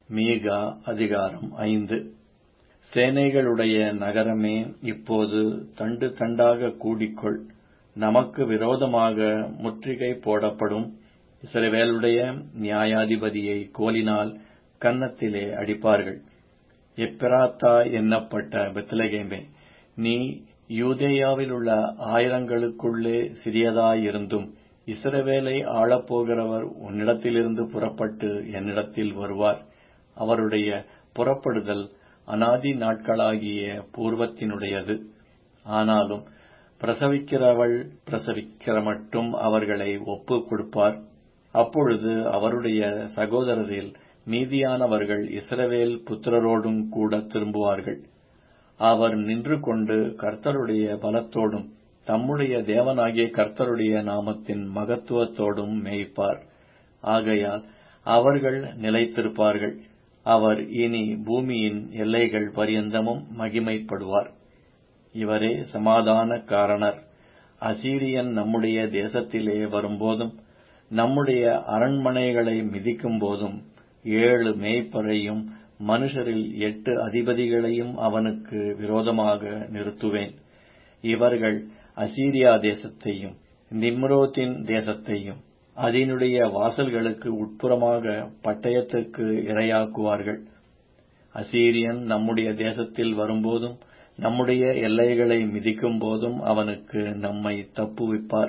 மீகா அதிகாரம் ஐந்து சேனைகளுடைய நகரமே இப்போது தண்டு தண்டாகக் கூடிக்கொள் நமக்கு விரோதமாக முற்றுகை போடப்படும் இஸ்ரவேலுடைய நியாயாதிபதியை கோலினால் கன்னத்திலே அடிப்பார்கள் எப்பிராத்தா என்னப்பட்ட பெத்லகேமே நீ யூதேயாவிலுள்ள ஆயிரங்களுக்குள்ளே சிறியதாயிருந்தும் இஸ்ரவேலை ஆளப்போகிறவர் உன்னிடத்திலிருந்து புறப்பட்டு என்னிடத்தில் வருவார் அவருடைய புறப்படுதல் அநாதி நாட்களாகிய பூர்வத்தினுடையது ஆனாலும் பிரசவிக்கிறவள் பிரசவிக்கிறமட்டும் அவர்களை ஒப்புக் கொடுப்பார் அப்பொழுது அவருடைய சகோதரரில் மீதியானவர்கள் இஸ்ரவேல் புத்திரரோடும் கூட திரும்புவார்கள் அவர் நின்று கொண்டு கர்த்தருடைய பலத்தோடும் தம்முடைய தேவனாகிய கர்த்தருடைய நாமத்தின் மகத்துவத்தோடும் மேய்ப்பார் ஆகையால் அவர்கள் நிலைத்திருப்பார்கள் அவர் இனி பூமியின் எல்லைகள் பரியந்தமும் மகிமைப்படுவார் இவரே சமாதான காரணர் அசீரியன் நம்முடைய தேசத்திலே வரும்போதும் நம்முடைய அரண்மனைகளை மிதிக்கும் போதும் ஏழு மேய்ப்பரையும் மனுஷரில் எட்டு அதிபதிகளையும் அவனுக்கு விரோதமாக நிறுத்துவேன் இவர்கள் அசீரியா தேசத்தையும் நிம்ரோத்தின் தேசத்தையும் அதனுடைய வாசல்களுக்கு உட்புறமாக பட்டயத்துக்கு இரையாக்குவார்கள் அசீரியன் நம்முடைய தேசத்தில் வரும்போதும் நம்முடைய எல்லைகளை மிதிக்கும் போதும் அவனுக்கு நம்மை தப்புவிப்பார்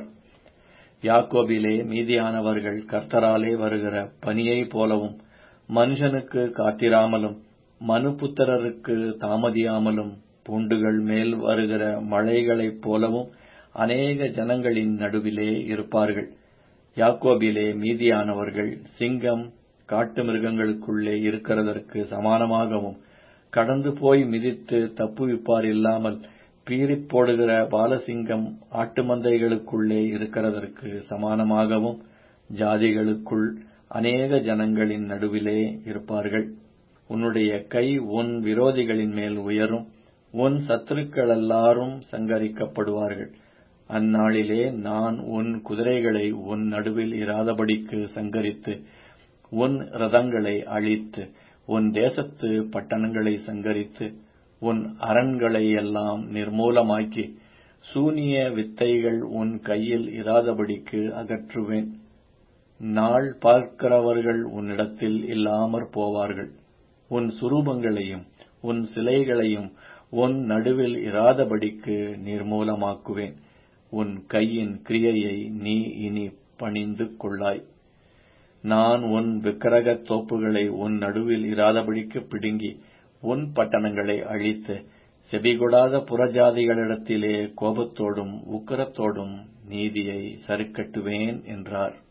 யாக்கோபிலே மீதியானவர்கள் கர்த்தராலே வருகிற பனியைப் போலவும் மனுஷனுக்கு காத்திராமலும் மனுபுத்திரருக்கு தாமதியாமலும் பூண்டுகள் மேல் வருகிற மழைகளைப் போலவும் அநேக ஜனங்களின் நடுவிலே இருப்பார்கள் யாக்கோபிலே மீதியானவர்கள் சிங்கம் காட்டு மிருகங்களுக்குள்ளே இருக்கிறதற்கு சமானமாகவும் கடந்து போய் மிதித்து தப்புவிப்பார் இல்லாமல் பீறிப் போடுகிற பாலசிங்கம் ஆட்டு மந்தைகளுக்குள்ளே இருக்கிறதற்கு சமானமாகவும் ஜாதிகளுக்குள் அநேக ஜனங்களின் நடுவிலே இருப்பார்கள் உன்னுடைய கை உன் விரோதிகளின் மேல் உயரும் உன் சத்துருக்களெல்லாரும் சங்கரிக்கப்படுவார்கள் அந்நாளிலே நான் உன் குதிரைகளை உன் நடுவில் இராதபடிக்கு சங்கரித்து உன் ரதங்களை அழித்து உன் தேசத்து பட்டணங்களை சங்கரித்து உன் அரண்களை எல்லாம் நிர்மூலமாக்கி சூனிய வித்தைகள் உன் கையில் இராதபடிக்கு அகற்றுவேன் நாள் பார்க்கிறவர்கள் உன்னிடத்தில் இல்லாமற் போவார்கள் உன் சுரூபங்களையும் உன் சிலைகளையும் உன் நடுவில் இராதபடிக்கு நிர்மூலமாக்குவேன் உன் கையின் கிரியையை நீ இனி பணிந்து கொள்ளாய் நான் உன் விக்கிரகத் தோப்புகளை உன் நடுவில் இராதபடிக்கு பிடுங்கி உன் பட்டணங்களை அழித்து செபிகொடாத புறஜாதிகளிடத்திலே கோபத்தோடும் உக்கிரத்தோடும் நீதியை சரிக்கட்டுவேன் என்றார்